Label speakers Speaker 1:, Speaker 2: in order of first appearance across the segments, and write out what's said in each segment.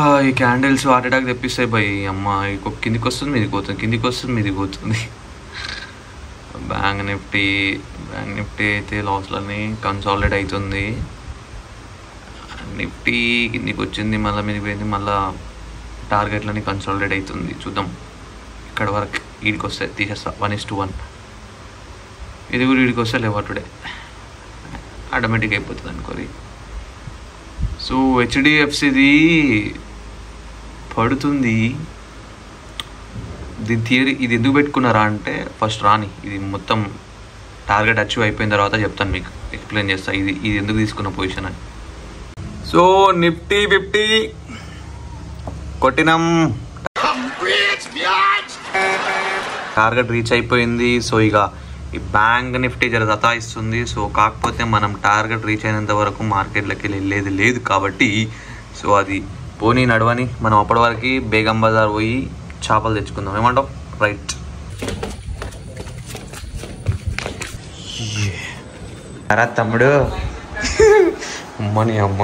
Speaker 1: ఈ candles heart attack తెప్పిస్తాయి భయ్ అమ్మ ఇంకొక కిందికి వస్తుంది మీదికి పోతుంది కిందికి వస్తుంది మీదికి పోతుంది బ్యాంక్ నిఫ్టీ బ్యాంక్ నిఫ్టీ అయితే లాస్లని కన్సాలిడేట్ అవుతుంది నిఫ్టీ కిందికి వచ్చింది మళ్ళీ మీదకి పోయింది మళ్ళీ టార్గెట్లని కన్సాలిడేట్ అవుతుంది చూద్దాం ఇక్కడ వరకు వీడికి వస్తే తీసేస్తా వన్ ఇస్ టు వన్ ఇది కూడా వీడికి వస్తే లేవా టుడే ఆటోమేటిక్ అయిపోతుంది అనుకోరి సో హెచ్డిఎఫ్సిది పడుతుంది దీని థియరీ ఇది ఎందుకు పెట్టుకున్నారా అంటే ఫస్ట్ రాని ఇది మొత్తం టార్గెట్ అచీవ్ అయిపోయిన తర్వాత చెప్తాను మీకు ఎక్స్ప్లెయిన్ చేస్తా ఇది ఇది ఎందుకు తీసుకున్న పొజిషన్ అని సో నిఫ్టీ ఫిఫ్టీ కొట్టినాం టార్గెట్ రీచ్ అయిపోయింది సో ఇక ఈ బ్యాంక్ నిఫ్టీ జర సతాయిస్తుంది సో కాకపోతే మనం టార్గెట్ రీచ్ అయినంత వరకు మార్కెట్లోకి వెళ్ళేది లేదు కాబట్టి సో అది పోనీ నడవని మనం అప్పటి వరకు బేగం బజార్ పోయి చేపలు తెచ్చుకుందాం ఏమంటావు రైట్ అరా తమ్ముడు అమ్మని అమ్మ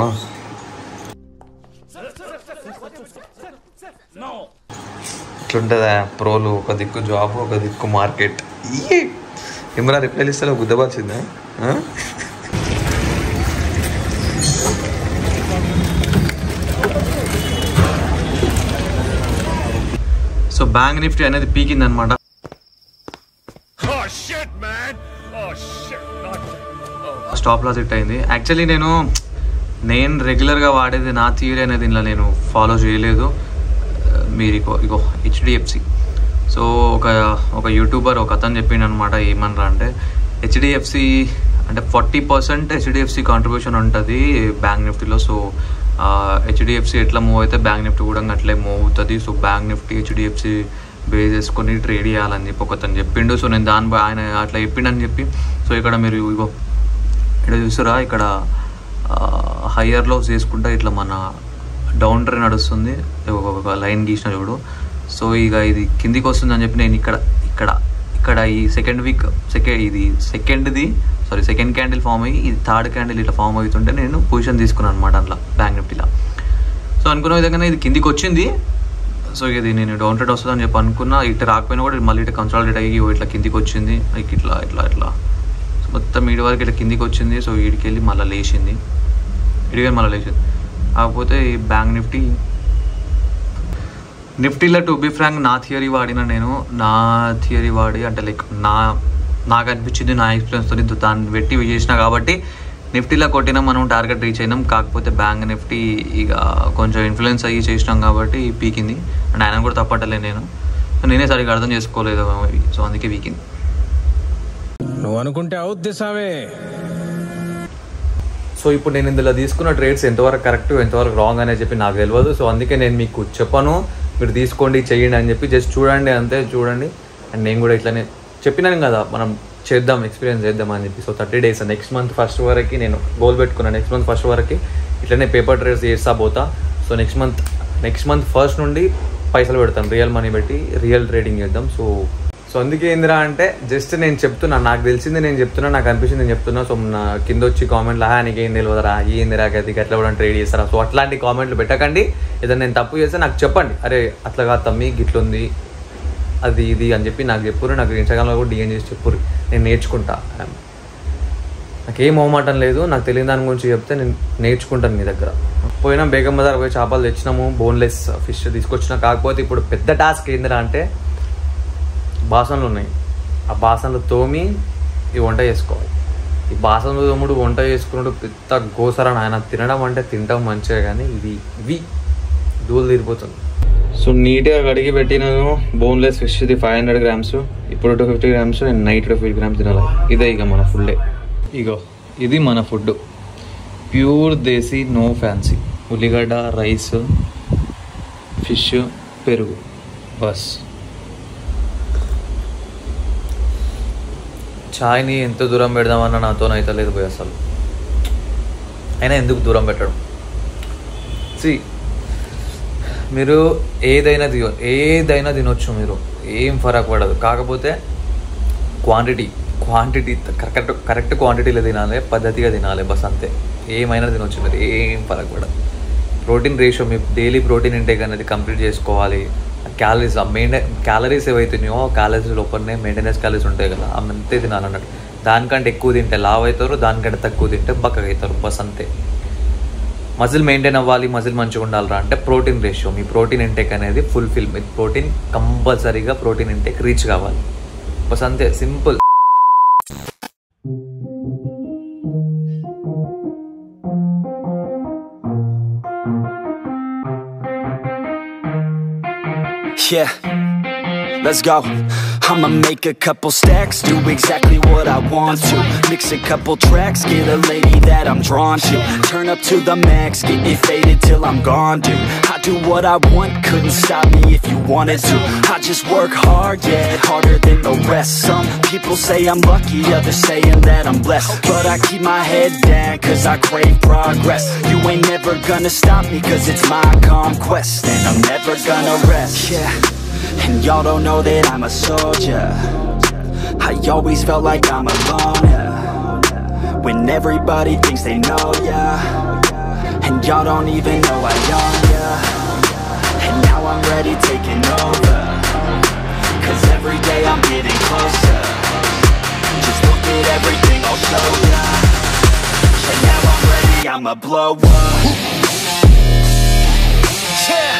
Speaker 1: ఇట్లుంటుందా ప్రోలు ఒక దిక్కు జాబ్ ఒక దిక్కు మార్కెట్ ఏమరా రిప్లైలు ఇస్తా గుద్దబాల్సిందా సో బ్యాంక్ నిఫ్టీ అనేది పీకింది అనమాట
Speaker 2: Oh shit, man! Oh shit! Not. Oh.
Speaker 1: Stop loss hit అయింది యాక్చువల్లీ నేను నేను రెగ్యులర్గా వాడేది నా థియరీ అనేది ఇందులో నేను ఫాలో చేయలేదు మీరు ఇగో ఇగో హెచ్డిఎఫ్సి సో ఒక ఒక యూట్యూబర్ ఒక అతను చెప్పిండు అనమాట ఏమనరా అంటే హెచ్డిఎఫ్సి అంటే ఫార్టీ పర్సెంట్ హెచ్డిఎఫ్సి కాంట్రిబ్యూషన్ ఉంటుంది బ్యాంక్ నిఫ్టీలో సో హెచ్డిఎఫ్సి ఎట్లా మూవ్ అయితే బ్యాంక్ నిఫ్టీ కూడా అట్లే మూవ్ అవుతుంది so bank Nifty HDFC base చేసుకొని ట్రేడ్ చేయాలని చెప్పి ఒక అతను చెప్పిండు సో నేను దాని బ- ఆయన అట్లా చెప్పిండని చెప్పి సో ఇక్కడ మీరు ఇగో ఇక్కడ చూసారా ఇక్కడ హయ్యర్లో చేసుకుంటా ఇట్లా మన డౌన్ ట్రైన్ నడుస్తుంది ఒక ఒక లైన్ గీసిన చూడు సో ఇక ఇది కిందికి వస్తుంది అని చెప్పి నేను ఇక్కడ ఇక్కడ ఇక్కడ ఈ సెకండ్ వీక్ సెకండ్ ఇది సెకండ్ది సారీ సెకండ్ క్యాండిల్ ఫామ్ అయ్యి ఇది థర్డ్ క్యాండిల్ ఇట్లా ఫామ్ అవుతుంటే నేను పొజిషన్ తీసుకున్నాను అనమాట అట్లా బ్యాంక్ నిఫ్టీలో సో అనుకున్న విధంగానే ఇది కిందికి వచ్చింది సో ఇది నేను డౌన్ ట్రేడ్ వస్తుందని చెప్పి అనుకున్నా ఇట్లా రాకపోయినా కూడా మళ్ళీ ఇట్లా కన్సాలిడేట్ అయ్యి ఇట్లా కిందికి వచ్చింది లైక్ ఇట్లా ఇట్లా ఇట్లా సో మొత్తం ఈడి వరకు ఇట్లా కిందికి వచ్చింది సో వీడికి వెళ్ళి మళ్ళీ లేచింది ఇడిగా మళ్ళీ లేచింది కాకపోతే ఈ బ్యాంక్ నిఫ్టీ నిఫ్టీలో టు బి ఫ్రాంక్ నా థియరీ వాడిన నేను నా థియరీ వాడి అంటే లైక్ నా నాకు అనిపించింది నా ఎక్స్పీరియన్స్తో దాన్ని పెట్టి చేసిన కాబట్టి నిఫ్టీలో కొట్టినాం మనం టార్గెట్ రీచ్ అయినాం కాకపోతే బ్యాంక్ నిఫ్టీ ఇక కొంచెం ఇన్ఫ్లుయెన్స్ అయ్యి చేసినాం కాబట్టి పీకింది అండ్ ఆయన కూడా తప్పట్టలే నేను నేనే సరిగ్గా అర్థం చేసుకోలేదు అవి సో అందుకే వీకింది
Speaker 3: నువ్వు అనుకుంటే అవుద్ది సావే
Speaker 1: సో ఇప్పుడు నేను ఇందులో తీసుకున్న ట్రేడ్స్ ఎంతవరకు కరెక్ట్ ఎంతవరకు రాంగ్ అనేది చెప్పి నాకు తెలియదు సో అందుకే నేను మీకు చెప్పను మీరు తీసుకోండి చెయ్యండి అని చెప్పి జస్ట్ చూడండి అంతే చూడండి అండ్ నేను కూడా ఇట్లానే చెప్పినాను కదా మనం చేద్దాం ఎక్స్పీరియన్స్ చేద్దాం అని చెప్పి so thirty days next month first వరకు నేను గోల్ పెట్టుకున్నాను నెక్స్ట్ మంత్ ఫస్ట్ వరకు ఇట్లనే పేపర్ ట్రేడ్స్ చేస్తా పోతా so next month next month first నుండి పైసలు పెడతాను రియల్ మనీ పెట్టి రియల్ ట్రేడింగ్ చేద్దాం సో సో అందుకే ఏందిరా అంటే జస్ట్ నేను చెప్తున్నా నాకు తెలిసింది నేను చెప్తున్నా నాకు అనిపించింది నేను చెప్తున్నా సో నా కింద వచ్చి కామెంట్లు హా నీకు ఏం తెలియదురా ఏందిరా గది ఎట్లా కూడా ట్రేడ్ చేస్తారా సో అట్లాంటి కామెంట్లు పెట్టకండి ఏదైనా నేను తప్పు చేస్తే నాకు చెప్పండి అరే అట్లా కాదు తమ్మి గిట్లుంది అది ఇది అని చెప్పి నాకు చెప్పురు నాకు ఇన్స్టాగ్రామ్లో కూడా డిఎన్ చేసి చెప్పురు నేను నేర్చుకుంటా నాకేం మొహమాటం లేదు నాకు తెలియని దాని గురించి చెప్తే నేను నేర్చుకుంటాను మీ దగ్గర పోయినా బేగం బజార్ పోయి చేపలు తెచ్చినాము బోన్లెస్ ఫిష్ తీసుకొచ్చిన కాకపోతే ఇప్పుడు పెద్ద టాస్క్ ఏందిరా అంటే బాసనలు ఉన్నాయి ఆ బాసనలు తోమి ఈ వంట చేసుకోవాలి ఈ బాసనలు తోముడు వంట చేసుకున్నాడు పెద్ద గోసర ఆయన తినడం అంటే తింటాం మంచిగా కానీ ఇవి ఇవి దూలు తీరిపోతుంది సో నీట్గా కడిగి పెట్టినాను బోన్లెస్ ఫిష్ ఇది ఫైవ్ హండ్రెడ్ గ్రామ్స్ ఇప్పుడు టూ ఫిఫ్టీ గ్రామ్స్ నేను నైట్ టూ ఫిఫ్టీ గ్రామ్స్ తినాలి ఇదే ఇక మన ఫుడ్డే ఇగో ఇది మన food pure desi no fancy ఉల్లిగడ్డ రైస్ ఫిష్ పెరుగు బస్ ఛాయ్ని ఎంత దూరం పెడదామన్నా నాతోనైతే లేదు పోయి అసలు అయినా ఎందుకు దూరం పెట్టడం సి మీరు ఏదైనా తిన ఏదైనా తినొచ్చు మీరు ఏం ఫరక్ పడదు కాకపోతే క్వాంటిటీ క్వాంటిటీ కరెక్ట్ కరెక్ట్ క్వాంటిటీలో తినాలి పద్ధతిగా తినాలి బస్ అంతే ఏమైనా తినొచ్చు మీరు ఏం ఫరక్ పడదు ప్రోటీన్ రేషియో మీ డైలీ ప్రోటీన్ ఇంటేక్ అనేది కంప్లీట్ చేసుకోవాలి క్యాలరీస్ ఆ మెయింటైన్ క్యాలరీస్ ఏవైతున్నాయో క్యాలరీస్ లోపలనే మెయింటెనెన్స్ క్యాలరీస్ ఉంటాయి కదా ఆ అంతే తినాలన్నట్టు దానికంటే ఎక్కువ తింటే లావ్ అవుతారు దానికంటే తక్కువ తింటే బక్కగా అవుతారు బస్ అంతే మజిల్ మెయింటైన్ అవ్వాలి మజిల్ మంచిగా ఉండాలిరా అంటే ప్రోటీన్ రేషియో మీ ప్రోటీన్ ఇంటేక్ అనేది ఫుల్ఫిల్ మీ ప్రోటీన్ కంపల్సరీగా ప్రోటీన్ ఇంటేక్ రీచ్ కావాలి బస్ అంతే simple
Speaker 4: Yeah, let's go. I'ma make a couple stacks, do exactly what I want to. Mix a couple tracks, get a lady that I'm drawn to. Turn up to the max, get me faded till I'm gone, dude. I do what I want, couldn't stop me if you wanted to. I just work hard, yeah, harder than the rest. Some people say I'm lucky, others saying that I'm blessed. But I keep my head down, cause I crave progress. You ain't never gonna stop me, cause it's my conquest. And I'm never gonna rest. Yeah. And y'all don't know that I'm a soldier I always felt like I'm alone yeah. When everybody thinks they know ya And y'all don't even know I own ya And now I'm ready taking over Cause every day I'm getting closer Just look at everything I'll show ya And now I'm ready, I'ma blow up Yeah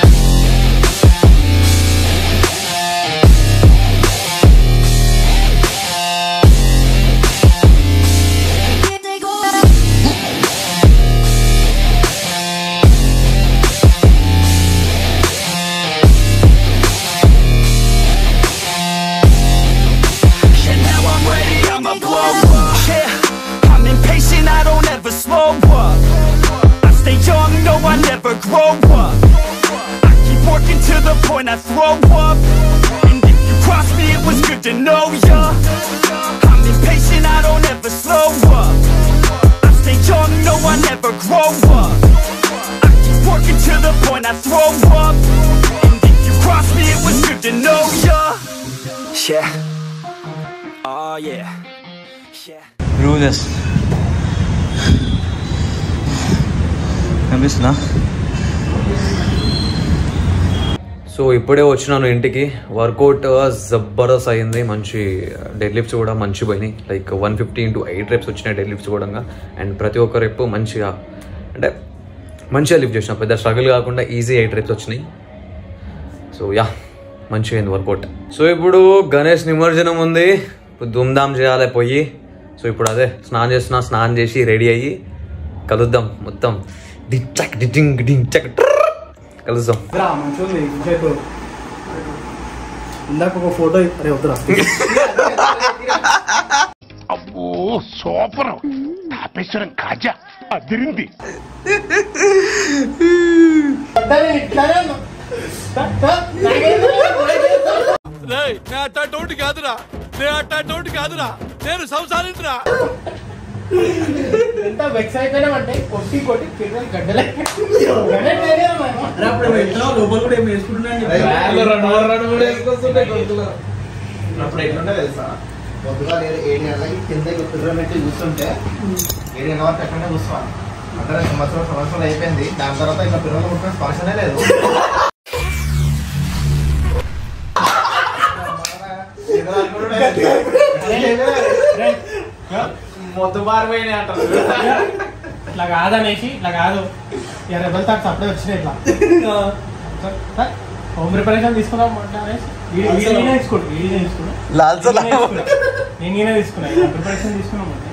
Speaker 4: And now I'm ready, I'ma blow up Yeah, I'm impatient, I don't ever slow up I stay young, no, I never grow up I keep working to the point I throw up And if you cross me, it was good to know ya I'm impatient, I don't ever slow up I stay young, no, I never grow up I keep working to the point I throw up And if you cross me, it was good to know ya Yeah Oh yeah. Yeah.
Speaker 5: రూలెస్ కనిపిస్తుందా
Speaker 1: so ఇప్పుడే వచ్చినాను ఇంటికి work out Jabardasth అయింది మంచి dead lifts కూడా మంచి పోయినాయి like one fifty into eight reps వచ్చినాయి డెడ్ లిఫ్ట్స్ కూడా అండ్ ప్రతి ఒక్క రెప్ మంచిగా అంటే మంచిగా లిఫ్ట్ చేసిన పెద్ద స్ట్రగుల్ కాకుండా ఈజీ ఎయిట్ రెప్స్ వచ్చినాయి సో యా మంచిగా అయింది వర్కౌట్ సో ఇప్పుడు గణేష్ నిమజ్జనం ఉంది ఇప్పుడు ధూమ్ధామ్ చేయాలి పోయి సో ఇప్పుడు అదే స్నానం చేస్తున్నా స్నానం చేసి రెడీ అయ్యి కలుద్దాం మొత్తం డిచక్ డిటింగ్ డించక్ కలుద్దాం
Speaker 6: రా మంచిగా ఉంది ఇంకేపు ఇందాక ఒక ఫోటో అరే వద్దురా
Speaker 2: అబ్బో సూపర్ తాపేశ్వరం కాజా అదిరింది
Speaker 7: నేను అట్టోటి కాదురా నేను అట్టోటి కాదురా నేను సంసారించరా
Speaker 6: ఎంత వెక్స్ అయిపోయినామంటే కొట్టి కొట్టి పిల్లలు గడ్డలే అప్పుడు వెళ్తున్నావు లోపల కూడా ఏం
Speaker 8: అప్పుడు ఎట్లుంటే తెలుసా పొద్దుగా లేదు ఏడు గంటలకి కిందకి కుదురు పెట్టి కూర్చుంటే ఏడు గంటల వరకు ఎక్కడనే కూర్చోవాలి అంటే సంవత్సరం సంవత్సరం అయిపోయింది దాని తర్వాత ఇంకా పిల్లలు పుట్టిన స్పర్శనే లేదు మొద్దు మారిపోయినాయి అంటారు
Speaker 6: ఇట్లా కాదనేసి ఇట్లా కాదు ఇక రెబల్ థాట్స్ అప్పుడే వచ్చినాయి ఇట్లా సార్, హోమ్ ప్రిపరేషన్ తీసుకుందాం అంటే అనేసి వీడి- వీడి నేనే తీసుకోండి వీడి నేనే తీసుకున్నా. నేనే తీసుకున్నా. నేను నేనే తీసుకున్నా ఇలా ప్రిపరేషన్ తీసుకున్నాం అంటే.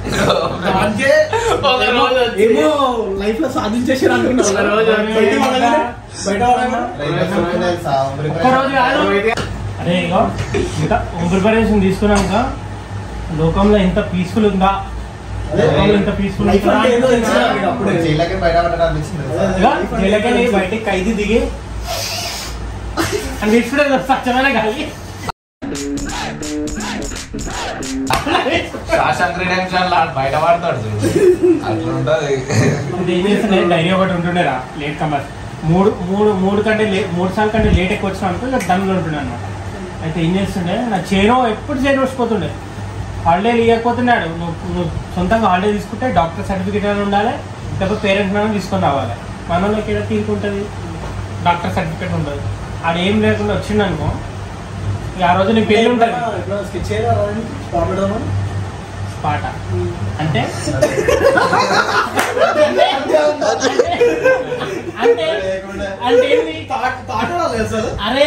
Speaker 6: ఏమో లైఫ్ లో సాధించేసి అనుకున్నాం బయట పడగానే బయట పడగానే
Speaker 8: తెలుసా
Speaker 6: ఒక్క రోజు కాదు అరే ఇగో ఇంత హోమ్ ప్రిపరేషన్ తీసుకున్నాక లోకంలో ఎంత పీస్ఫుల్ ఉందా లోకంలో ఎంత పీస్ఫుల్ ఉందా
Speaker 8: అప్పుడు జైలకి బయట పడ్డా అనిపించింది తెలుసా?
Speaker 6: జైలకెళ్ళి బయటికి ఖైదీ దిగి అని తీసుకునే స్వచ్ఛమైన గాలి
Speaker 8: బయట పడతాడు అట్లుంటది
Speaker 6: ఇది ఏం చేస్తుండే డైరీ ఒకటి ఉంటుండేరా లేట్ కమర్స్ మూడు మూడు మూడు కంటే లే మూడు సార్లు కంటే లేట్ ఎక్కువ వచ్చిన అనుకో ఇక దమ్ములు ఉంటుండే అనమాట అయితే ఏం చేస్తుండే నా చేను ఎప్పుడు చేను వచ్చిపోతుండే హాలిడే ఇవ్వకపోతున్నాడు నువ్వు నువ్వు సొంతంగా హాలిడే తీసుకుంటే డాక్టర్ సర్టిఫికేట్ అని ఉండాలి లేకపోతే పేరెంట్స్ మనం తీసుకొని రావాలి మనలోకి ఏదో తీరుకుంటుంది డాక్టర్ సర్టిఫికేట్ ఉంటుంది ఆడ ఏం లేకుండా వచ్చిండు అనుకో ఇక ఆ రోజు నీకు పెళ్ళి ఉంటుంది పాట అంటే అంటే అంటే ఏంది అరే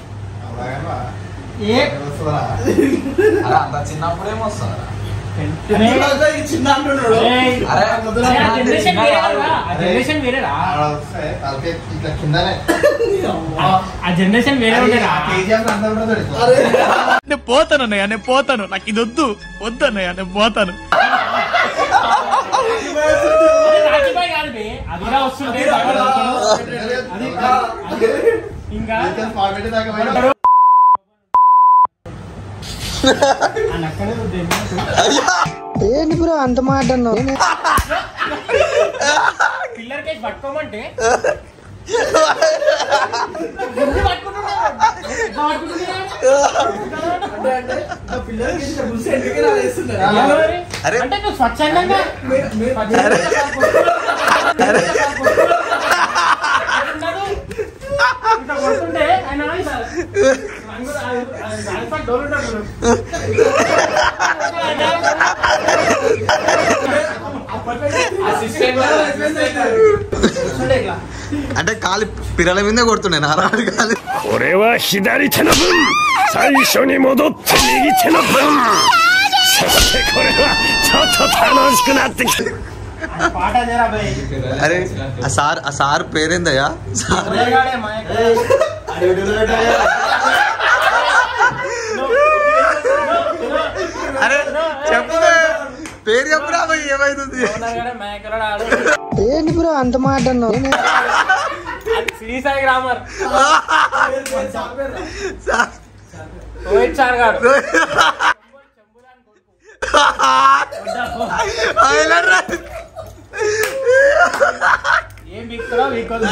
Speaker 6: ఏ
Speaker 8: అంత చిన్నప్పుడేం వస్తుందా
Speaker 6: అరే, ఏయ్, అరే, ఆ జనరేషన్ వేరే కదా, ఆ జనరేషన్ వేరేరా
Speaker 8: ఇట్లా కిందనే
Speaker 6: ఆ జనరేషన్ వేరే ఉండేరా
Speaker 8: కేజీఎఫ్ అందరూ కూడా తెలుసు
Speaker 7: నేను పోతాను అన్నయ్య నేను పోతాను నాకు ఇది వద్దు వద్దు అన్నయ్య నేను పోతాను
Speaker 6: అరే, రాజీబాయ్ కాదు బే. అది ఇలా వస్తుంటే బాగా నవ్వుతాడు. అది అది- ఇంకా
Speaker 8: ఫార్మేట్ దాకా పోయినా
Speaker 6: ఆ నక్కనే వద్దు, ఎందుకు?
Speaker 5: ఏంటి బ్రో అంత మాట అన్నావు
Speaker 6: పిల్లర్ కేసు పట్టుకోమంటే గుండు పట్టుకుంటున్నాడు. ఎట్లా పట్టుకుంటున్నాడు? ఏమో మరి? అంటే నువ్వు స్వచ్ఛందంగా స్వచ్ఛందంగా ఉన్నాడు. ఇంత కొడుతుంటే ఆయన ఇట్లా రంగు- అది- అది రాజస్థాన్ డోలు ఉంటాడు చూడు. కూర్చుంటే ఇట్లా.
Speaker 1: అంటే కాలి పిరల మీదే కొడుతుండే నారాడు కాలి
Speaker 2: これは左手の分最初に戻って右手の分そしてこれはちょっと楽しくなってきた
Speaker 6: ఆ పాట అదేరా భయ్
Speaker 1: అరే ఆ సార్ ఆ సార్ పేరేందయ్యా సార్
Speaker 6: ఉదయగాడే మాయగాడే.
Speaker 1: అరే చెప్పు పేరు చెప్పురా భయ్ ఏమైతుంది
Speaker 6: ఉదయగాడే మాయగాడే ఆడు.
Speaker 5: ఏంటి బ్రో అంత మాట అన్నావు
Speaker 6: అది Sri Sai grammar
Speaker 1: sir
Speaker 6: Rohit sir గారు
Speaker 1: ఆయనరా.
Speaker 6: ఏం బిక్కురా వీకోదు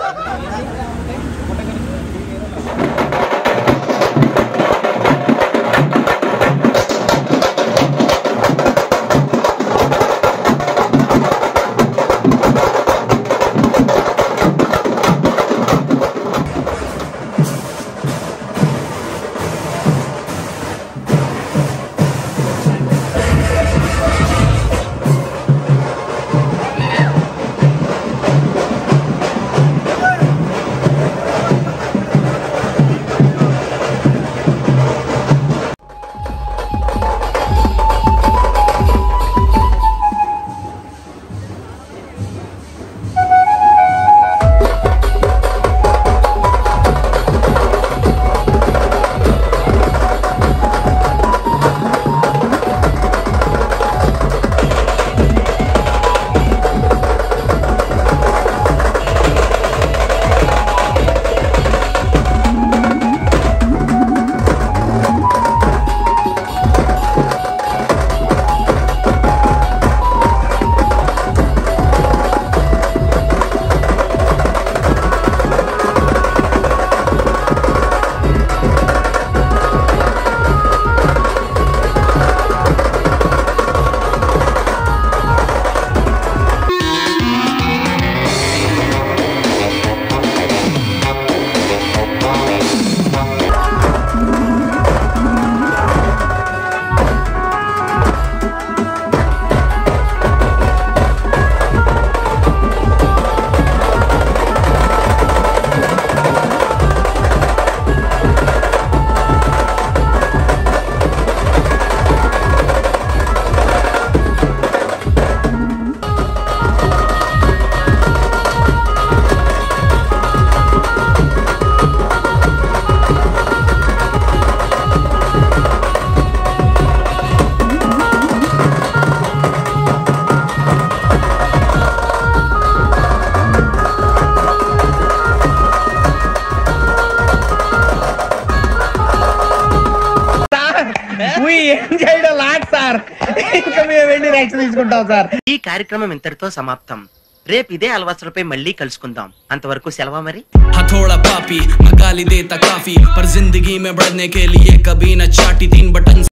Speaker 9: ఈ కార్యక్రమం ఇంతటితో సమాప్తం రేపు ఇదే అలవాసులపై మళ్ళీ కలుసుకుందాం అంతవరకు సెలవు మరి
Speaker 10: हथौड़ा पापी मैं गाली देता काफी पर जिंदगी में बढ़ने के लिए कभी न चाटी तीन बटन